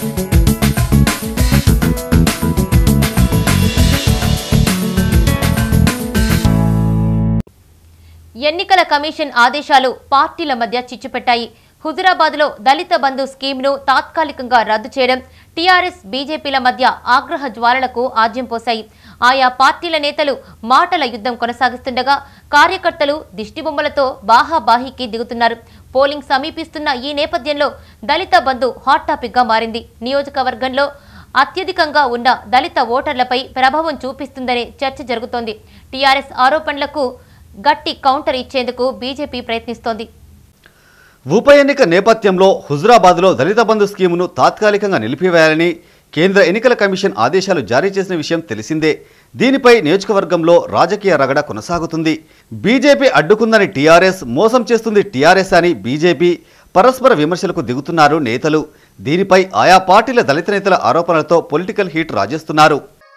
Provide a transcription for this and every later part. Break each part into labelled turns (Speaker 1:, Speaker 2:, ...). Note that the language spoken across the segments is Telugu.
Speaker 1: ఎన్నికల కమిషన్ ఆదేశాలు పార్టీల మధ్య చిచ్చుపెట్టాయి హుజురాబాద్లో దళిత బంధు స్కీమ్ను తాత్కాలికంగా రద్దు చేయడం టీఆర్ఎస్ బీజేపీల మధ్య ఆగ్రహ జ్వాలలకు ఆజ్యం పోశాయి ఆయా పార్టీల నేతలు మాటల యుద్ధం కొనసాగిస్తుండగా కార్యకర్తలు దిష్టిబొమ్మలతో బాహాబాహీకి దిగుతున్నారు పోలింగ్ సమీపిస్తున్న ఈ నేపథ్యంలో దళిత బంధు హాట్ టాపిక్గా మారింది నియోజకవర్గంలో అత్యధికంగా ఉన్న దళిత ఓటర్లపై ప్రభావం చూపిస్తుందనే చర్చ జరుగుతోంది టీఆర్ఎస్ ఆరోపణలకు గట్టి కౌంటర్ ఇచ్చేందుకు బీజేపీ ప్రయత్నిస్తోంది
Speaker 2: ఉప ఎన్నిక నేపథ్యంలో హుజురాబాద్లో దళిత బంధు స్కీమును తాత్కాలికంగా నిలిపివేయాలని కేంద్ర ఎన్నికల కమిషన్ ఆదేశాలు జారీ చేసిన విషయం తెలిసిందే దీనిపై నియోజకవర్గంలో రాజకీయ రగడ కొనసాగుతుంది బీజేపీ అడ్డుకుందని టీఆర్ఎస్ మోసం చేస్తుంది టీఆర్ఎస్ అని బీజేపీ పరస్పర విమర్శలకు దిగుతున్నారు నేతలు దీనిపై ఆయా పార్టీల దళిత నేతల ఆరోపణలతో పొలిటికల్ హీట్ రాజేస్తున్నారు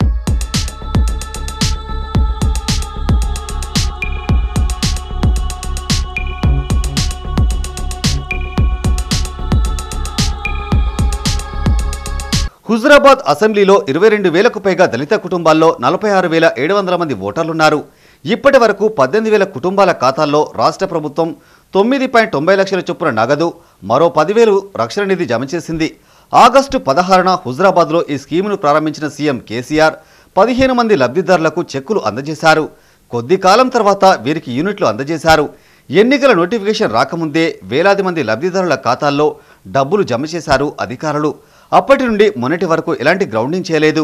Speaker 2: హుజురాబాద్ అసెంబ్లీలో ఇరవై రెండు వేలకు పైగా దళిత కుటుంబాల్లో నలభై ఆరు వేల ఏడు వందల మంది ఓటర్లున్నారు ఇప్పటి వరకు పద్దెనిమిది వేల కుటుంబాల ఖాతాల్లో రాష్ట్ర ప్రభుత్వం తొమ్మిది పాయింట్ తొంభై లక్షల చొప్పున నగదు మరో పదివేలు రక్షణ నిధి జమ చేసింది ఆగస్టు పదహారున హుజురాబాద్లో ఈ స్కీమును ప్రారంభించిన సీఎం కేసీఆర్ పదిహేను మంది లబ్ధిదారులకు చెక్కులు అందజేశారు కొద్ది కాలం తర్వాత వీరికి యూనిట్లు అందజేశారు ఎన్నికల నోటిఫికేషన్ రాకముందే వేలాది మంది లబ్ధిదారుల ఖాతాల్లో డబ్బులు జమ చేశారు అధికారులు అప్పటి నుండి మొన్నటి వరకు ఎలాంటి గ్రౌండింగ్ చేయలేదు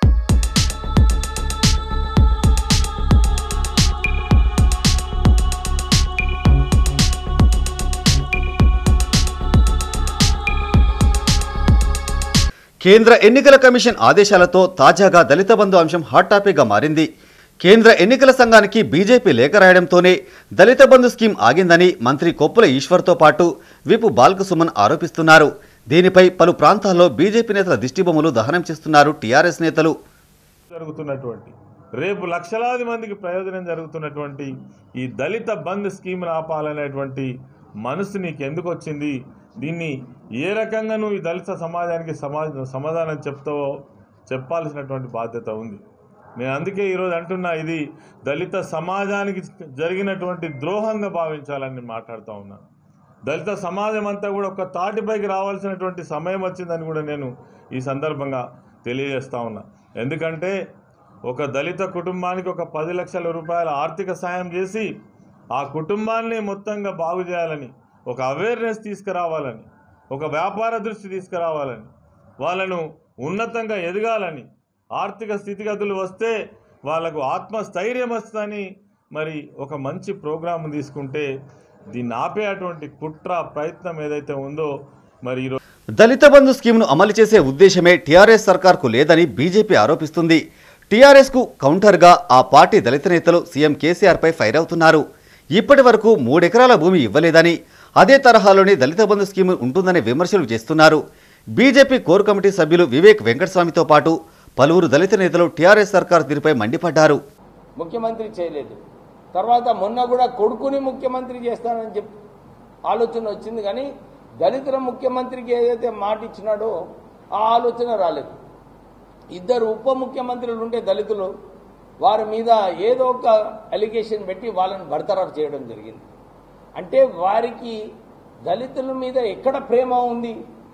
Speaker 2: కేంద్ర ఎన్నికల కమిషన్ ఆదేశాలతో తాజాగా దళిత బంధు అంశం హాట్ టాపిక్గా మారింది కేంద్ర ఎన్నికల సంఘానికి బీజేపీ లేఖ రాయడంతోనే దళిత బంధు స్కీమ్ ఆగిందని మంత్రి కొప్పుల ఈశ్వర్తో పాటు విపు బాల్కసుమన్ ఆరోపిస్తున్నారు దీనిపై పలు ప్రాంతాల్లో బీజేపీ నేతల దిష్టిబొమ్మలు దహనం చేస్తున్నారు టీఆర్ఎస్ నేతలు
Speaker 3: జరుగుతున్నటువంటి రేపు లక్షలాది మందికి ప్రయోజనం జరుగుతున్నటువంటి ఈ దళిత బంద్ స్కీమ్ను ఆపాలనేటువంటి మనసు నీకు ఎందుకు వచ్చింది దీన్ని ఏ రకంగా నువ్వు ఈ దళిత సమాజానికి సమాజ సమాధానం చెప్తావో చెప్పాల్సినటువంటి బాధ్యత ఉంది నేను అందుకే ఈరోజు అంటున్నా ఇది దళిత సమాజానికి జరిగినటువంటి ద్రోహంగా భావించాలని నేను మాట్లాడుతూ ఉన్నాను దళిత సమాజం అంతా కూడా ఒక తాటిపైకి రావాల్సినటువంటి సమయం వచ్చిందని కూడా నేను ఈ సందర్భంగా తెలియజేస్తా ఉన్నా ఎందుకంటే ఒక దళిత కుటుంబానికి ఒక పది లక్షల రూపాయల ఆర్థిక సాయం చేసి ఆ కుటుంబాన్ని మొత్తంగా బాగు చేయాలని ఒక అవేర్నెస్ తీసుకురావాలని ఒక వ్యాపార దృష్టి తీసుకురావాలని వాళ్ళను ఉన్నతంగా ఎదగాలని ఆర్థిక స్థితిగతులు వస్తే వాళ్ళకు ఆత్మస్థైర్యం వస్తుందని మరి ఒక మంచి ప్రోగ్రాం తీసుకుంటే దీన్ని ఆపేటువంటి కుట్ర ప్రయత్నం ఏదైతే ఉందో మరి ఈరోజు
Speaker 2: దళిత బంధు స్కీమ్ను అమలు చేసే ఉద్దేశమే టీఆర్ఎస్ సర్కార్కు లేదని బీజేపీ ఆరోపిస్తుంది టీఆర్ఎస్కు కౌంటర్గా ఆ పార్టీ దళిత నేతలు సీఎం కేసీఆర్పై ఫైర్ అవుతున్నారు ఇప్పటి వరకు మూడెకరాల భూమి ఇవ్వలేదని అదే తరహాలోనే దళిత బంధు స్కీమ్ ఉంటుందనే విమర్శలు చేస్తున్నారు బీజేపీ కోర్ కమిటీ సభ్యులు వివేక్ వెంకటస్వామితో పాటు పలువురు దళిత నేతలు టీఆర్ఎస్ సర్కార్ తీరుపై మండిపడ్డారు
Speaker 4: ముఖ్యమంత్రి చేయలేదు తర్వాత మొన్న కూడా కొడుకుని ముఖ్యమంత్రి చేస్తానని చెప్పి ఆలోచన వచ్చింది కానీ దళితుల ముఖ్యమంత్రికి ఏదైతే మాట ఇచ్చినాడో ఆ ఆలోచన రాలేదు ఇద్దరు ఉప ముఖ్యమంత్రులు ఉంటే దళితులు వారి మీద ఏదో ఒక అలిగేషన్ పెట్టి వాళ్ళని బర్తరఫ్ చేయడం జరిగింది అంటే వారికి దళితుల మీద ఎక్కడ ప్రేమ ఉంది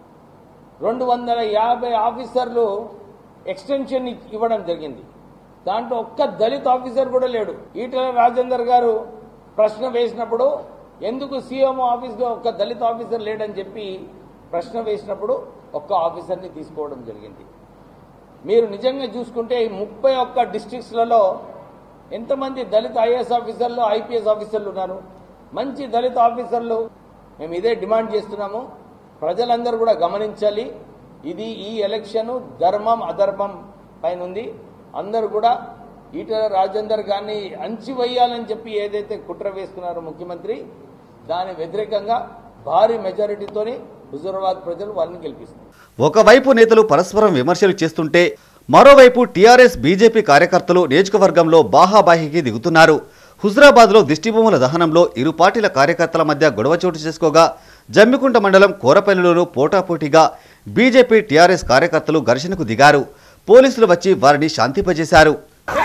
Speaker 4: రెండు వందల యాభై ఆఫీసర్లు ఎక్స్టెన్షన్ ఇ- ఇవ్వడం జరిగింది దాంట్లో ఒక్క దళిత ఆఫీసర్ కూడా లేడు ఈటల రాజేందర్ గారు ప్రశ్న వేసినప్పుడు ఎందుకు సీఎం ఆఫీస్లో ఒక్క దళిత ఆఫీసర్ లేడని చెప్పి ప్రశ్న వేసినప్పుడు ఒక్క ఆఫీసర్ని తీసుకోవడం జరిగింది మీరు నిజంగా చూసుకుంటే ఈ ముప్పై ఒక్క డిస్ట్రిక్ట్స్లలో ఎంతమంది దళిత ఐఏఎస్ ఆఫీసర్లు ఐపీఎస్ ఆఫీసర్లు ఉన్నారు మంచి దళిత ఆఫీసర్లు మేము ఇదే డిమాండ్ చేస్తున్నాము ప్రజలందరూ కూడా గమనించాలి ఇది ఈ ఎలక్షన్ ధర్మం అధర్మం పైన ఉంది అందరూ కూడా ఈటల రాజేందర్ గారిని అంచివేయాలని చెప్పి ఏదైతే కుట్ర వేస్తున్నారో ముఖ్యమంత్రి దాని వ్యతిరేకంగా భారీ మెజారిటీతోని హుజూరాబాద్ ప్రజలు వాళ్ళని గెలిపిస్తారు
Speaker 2: ఒకవైపు నేతలు పరస్పరం విమర్శలు చేస్తుంటే మరోవైపు టీఆర్ఎస్ బీజేపీ కార్యకర్తలు నియోజకవర్గంలో బాహాబాహికి దిగుతున్నారు హుజరాబాద్లో దిష్టిబొమ్మల దహనంలో ఇరు పార్టీల కార్యకర్తల మధ్య గొడవ చోటు చేసుకోగా జమ్మికుంట మండలం కోరపల్లిలోనూ పోటాపోటీగా బీజేపీ టీఆర్ఎస్ కార్యకర్తలు ఘర్షణకు దిగారు పోలీసులు వచ్చి వారిని శాంతింపజేశారు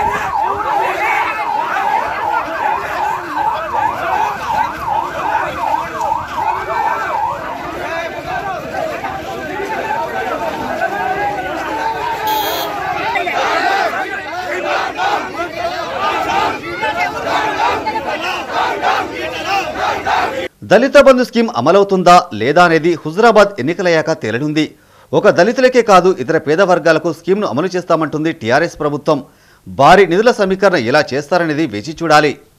Speaker 2: దళిత బంధు స్కీమ్ అమలవుతుందా లేదా అనేది హుజురాబాద్ ఎన్నికలయ్యాక తేలనుంది ఒక దళితులకే కాదు ఇతర పేద వర్గాలకు స్కీమ్ను అమలు చేస్తామంటుంది టీఆర్ఎస్ ప్రభుత్వం భారీ నిధుల సమీకరణ ఎలా చేస్తారనేది వేచి చూడాలి